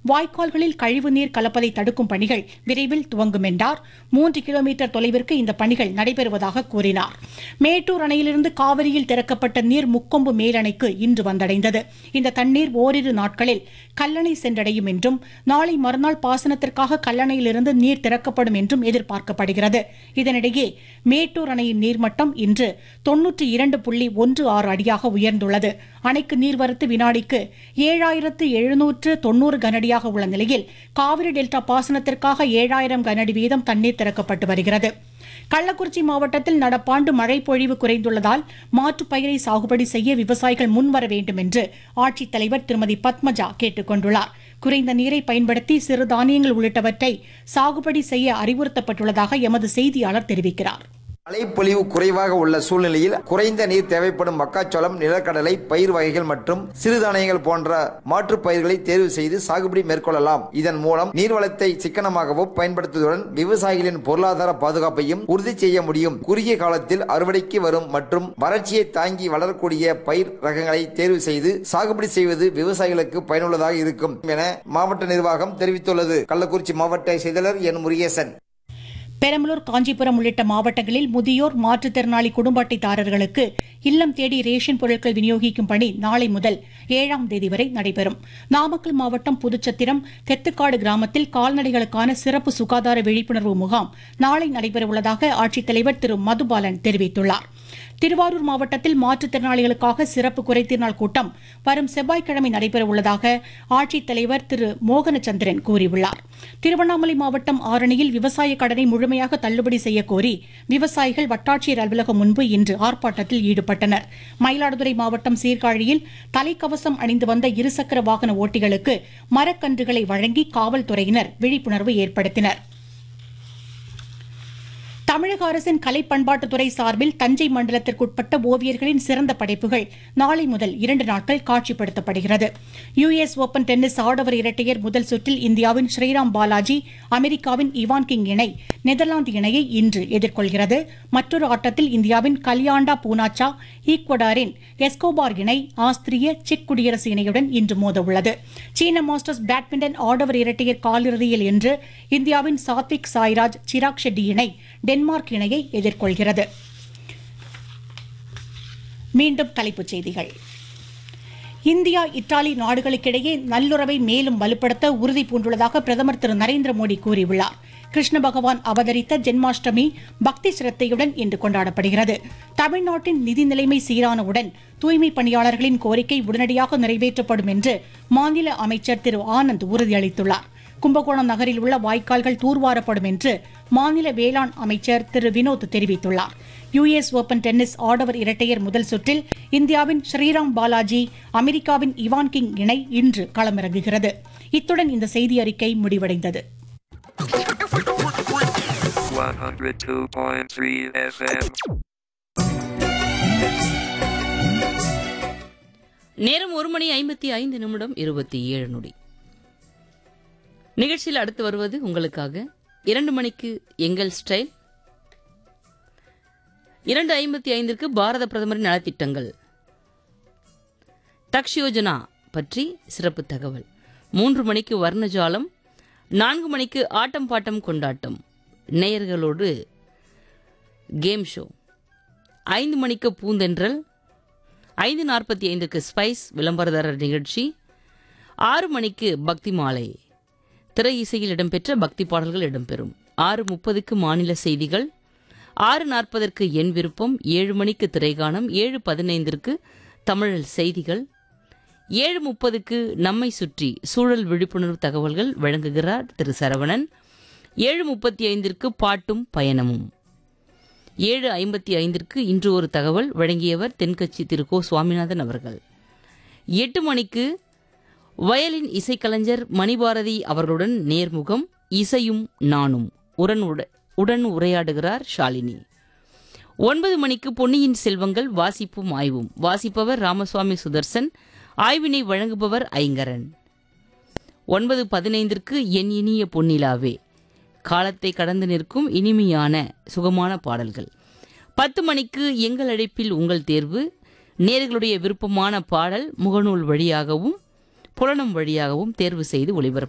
வாய்க்கால்களில் கழிவுநீர் கலப்பதை தடுக்கும் பணிகள் விரைவில் துவங்கும் என்றார் மூன்று கிலோமீட்டர் தொலைவிற்கு இந்த பணிகள் நடைபெறுவதாக கூறினார் மேட்டூர் அணையிலிருந்து காவிரியில் திறக்கப்பட்ட நீர் முக்கொம்பு மேலணைக்கு இன்று வந்தடைந்தது இந்த தண்ணீர் ஓரிரு நாட்களில் கல்லணை சென்றடையும் என்றும் நாளை மறுநாள் பாசனத்திற்காக கல்லணையிலிருந்து நீர் திறக்கப்படும் என்றும் எதிர்பார்க்கப்படுகிறது இதனிடையே மேட்டூர் அணையின் நீர்மட்டம் இன்று தொன்னூற்றி இரண்டு புள்ளி ஒன்று ஆறு அடியாக உயர்ந்துள்ளது அணைக்கு நீர்வரத்து வினாடிக்கு ஏழாயிரத்து எழுநூற்று தொன்னூறு கனஅடியாக உள்ள நிலையில் காவிரி டெல்டா பாசனத்திற்காக ஏழாயிரம் கனஅடி வீதம் தண்ணீர் திறக்கப்பட்டு வருகிறது கள்ளக்குறிச்சி மாவட்டத்தில் நடப்பாண்டு மழை பொழிவு குறைந்துள்ளதால் மாற்றுப் பயிரை சாகுபடி செய்ய விவசாயிகள் முன்வர வேண்டும் என்று ஆட்சித்தலைவர் திருமதி பத்மஜா கேட்டுக் கொண்டுள்ளார் குறைந்த நீரை பயன்படுத்தி சிறு தானியங்கள் உள்ளிட்டவற்றை சாகுபடி செய்ய அறிவுறுத்தப்பட்டுள்ளதாக எமது செய்தியாளர் தெரிவிக்கிறார் மழைப்பொழிவு குறைவாக உள்ள சூழ்நிலையில் குறைந்த நீர் தேவைப்படும் மக்காச்சோளம் நிலக்கடலை பயிர் வகைகள் மற்றும் சிறுதானியங்கள் போன்ற மாற்றுப் பயிர்களை தேர்வு செய்து சாகுபடி மேற்கொள்ளலாம் இதன் மூலம் நீர்வளத்தை சிக்கனமாகவும் பயன்படுத்துவதுடன் விவசாயிகளின் பொருளாதார பாதுகாப்பையும் உறுதி செய்ய முடியும் குறுகிய காலத்தில் அறுவடைக்கு வரும் மற்றும் வறட்சியை தாங்கி வளரக்கூடிய பயிர் ரகங்களை தேர்வு செய்து சாகுபடி செய்வது விவசாயிகளுக்கு பயனுள்ளதாக இருக்கும் என மாவட்ட நிர்வாகம் தெரிவித்துள்ளது கள்ளக்குறிச்சி மாவட்ட செயலர் என் முருகேசன் பெரம்பலூர் காஞ்சிபுரம் உள்ளிட்ட மாவட்டங்களில் முதியோர் மாற்றுத்திறனாளி குடும்ப அட்டைதாரர்களுக்கு இல்லம் தேடி ரேஷன் பொருட்கள் விநியோகிக்கும் பணி நாளை முதல் ஏழாம் தேதி வரை நடைபெறும் நாமக்கல் மாவட்டம் புதுச்சத்திரம் தெத்துக்காடு கிராமத்தில் கால்நடைகளுக்கான சிறப்பு சுகாதார விழிப்புணர்வு முகாம் நாளை நடைபெறவுள்ளதாக ஆட்சித்தலைவர் திரு மதுபாலன் தெரிவித்துள்ளார் திருவாரூர் மாவட்டத்தில் மாற்றுத்திறனாளிகளுக்காக சிறப்பு குறைதீர் நாள் கூட்டம் வரும் செவ்வாய்க்கிழமை நடைபெறவுள்ளதாக ஆட்சித்தலைவர் திரு மோகனச்சந்திரன் கூறியுள்ளார் திருவண்ணாமலை மாவட்டம் ஆரணியில் விவசாய கடனை முழுமையாக தள்ளுபடி செய்ய கோரி விவசாயிகள் வட்டாட்சியர் அலுவலகம் முன்பு இன்று ஆர்ப்பாட்டத்தில் ஈடுபட்டனர் மயிலாடுதுறை மாவட்டம் சீர்காழியில் தலைக்கவசம் அணிந்து வந்த இருசக்கர வாகன ஓட்டிகளுக்கு மரக்கன்றுகளை வழங்கி காவல்துறையினர் விழிப்புணர்வு ஏற்படுத்தினர் தமிழக அரசின் கலை பண்பாட்டுத்துறை சார்பில் தஞ்சை மண்டலத்திற்குட்பட்ட ஓவியர்களின் சிறந்த படைப்புகள் நாளை முதல் இரண்டு நாட்கள் காட்சிப்படுத்தப்படுகிறது யுஎஸ் ஓபன் டென்னிஸ் ஆடவர் இரட்டையர் முதல் சுற்றில் இந்தியாவின் ஸ்ரீராம் பாலாஜி அமெரிக்காவின் இவான் கிங் இணை நெதர்லாந்து இணையை இன்று எதிர்கொள்கிறது மற்றொரு ஆட்டத்தில் இந்தியாவின் கல்யாண்டா பூனாச்சா ஈக்வடாரின் எஸ்கோபார் இணை ஆஸ்திரிய செக் குடியரசு இணையுடன் இன்று மோதவுள்ளது சீன மாஸ்டர்ஸ் பேட்மிண்டன் ஆடவர் இரட்டையர் காலிறுதியில் இன்று இந்தியாவின் சாத்விக் சாய்ராஜ் சிராக் ஷெட்டி இணை டென்மார்க் இணையை எதிர்கொள்கிறது மீண்டும் தலைப்புச் செய்திகள் இந்தியா இத்தாலி நாடுகளுக்கிடையே நல்லுறவை மேலும் வலுப்படுத்த உறுதி பூண்டுள்ளதாக பிரதமர் திரு நரேந்திர மோடி கூறியுள்ளார் கிருஷ்ண பகவான் அவதரித்த ஜென்மாஷ்டமி பக்தி சிரத்தையுடன் இன்று கொண்டாடப்படுகிறது தமிழ்நாட்டின் நிதி நிலைமை சீரானவுடன் தூய்மை பணியாளர்களின் கோரிக்கை உடனடியாக நிறைவேற்றப்படும் என்று மாநில அமைச்சர் திரு ஆனந்த் உறுதியளித்துள்ளார் கும்பகோணம் நகரில் உள்ள வாய்க்கால்கள் தூர்வாரப்படும் என்று மாநில வேளாண் அமைச்சர் திரு வினோத் தெரிவித்துள்ளார் யுஎஸ் ஓபன் டென்னிஸ் ஆடவர் இரட்டையர் முதல் சுற்றில் இந்தியாவின் ஸ்ரீராம் பாலாஜி அமெரிக்காவின் இவான் கிங் இணை இன்று களமிறங்குகிறது இத்துடன் இந்த செய்தி அறிக்கை முடிவடைந்தது 102.3 FM. நேரம் ஒரு மணி ஐம்பத்தி ஐந்து நிமிடம் இருபத்தி ஏழு நொடி நிகழ்ச்சியில் அடுத்து வருவது உங்களுக்காக இரண்டு மணிக்கு எங்கள் ஸ்டைல் இரண்டு ஐம்பத்தி ஐந்திற்கு பாரத பிரதமரின் நலத்திட்டங்கள் தக்ஷ் யோஜனா பற்றி சிறப்பு தகவல் மூன்று மணிக்கு வர்ணஜாலம் நான்கு மணிக்கு ஆட்டம் பாட்டம் கொண்டாட்டம் நேயர்களோடு கேம் ஷோ ஐந்து மணிக்கு பூந்தென்றல் ஐந்து நாற்பத்தி ஐந்துக்கு ஸ்பைஸ் விளம்பரதாரர் நிகழ்ச்சி ஆறு மணிக்கு பக்தி மாலை திரை இசையில் இடம்பெற்ற பக்தி பாடல்கள் இடம்பெறும் ஆறு முப்பதுக்கு மாநில செய்திகள் ஆறு நாற்பதற்கு என் விருப்பம் ஏழு மணிக்கு திரைகானம் ஏழு பதினைந்திற்கு தமிழல் செய்திகள் ஏழு முப்பதுக்கு நம்மை சுற்றி சூழல் விழிப்புணர்வு தகவல்கள் வழங்குகிறார் திரு சரவணன் ஏழு முப்பத்தி ஐந்திற்கு பாட்டும் பயணமும் ஏழு ஐம்பத்தி ஐந்திற்கு இன்று ஒரு தகவல் வழங்கியவர் தென்கட்சி திரு கோ சுவாமிநாதன் அவர்கள் எட்டு மணிக்கு வயலின் இசைக்கலைஞர் மணிபாரதி அவர்களுடன் நேர்முகம் இசையும் நானும் உடன் உட- உடன் உரையாடுகிறார் ஷாலினி ஒன்பது மணிக்கு பொன்னியின் செல்வங்கள் வாசிப்பும் ஆய்வும் வாசிப்பவர் ராமசுவாமி சுதர்சன் ஆய்வினை வழங்குபவர் ஐங்கரன் ஒன்பது பதினைந்திற்கு என் இனிய பொன்னிலாவே காலத்தை கடந்து நிற்கும் இனிமையான சுகமான பாடல்கள் பத்து மணிக்கு எங்கள் அழைப்பில் உங்கள் தேர்வு நேர்களுடைய விருப்பமான பாடல் முகநூல் வழியாகவும் புலனம் வழியாகவும் தேர்வு செய்து ஒளிபரப்ப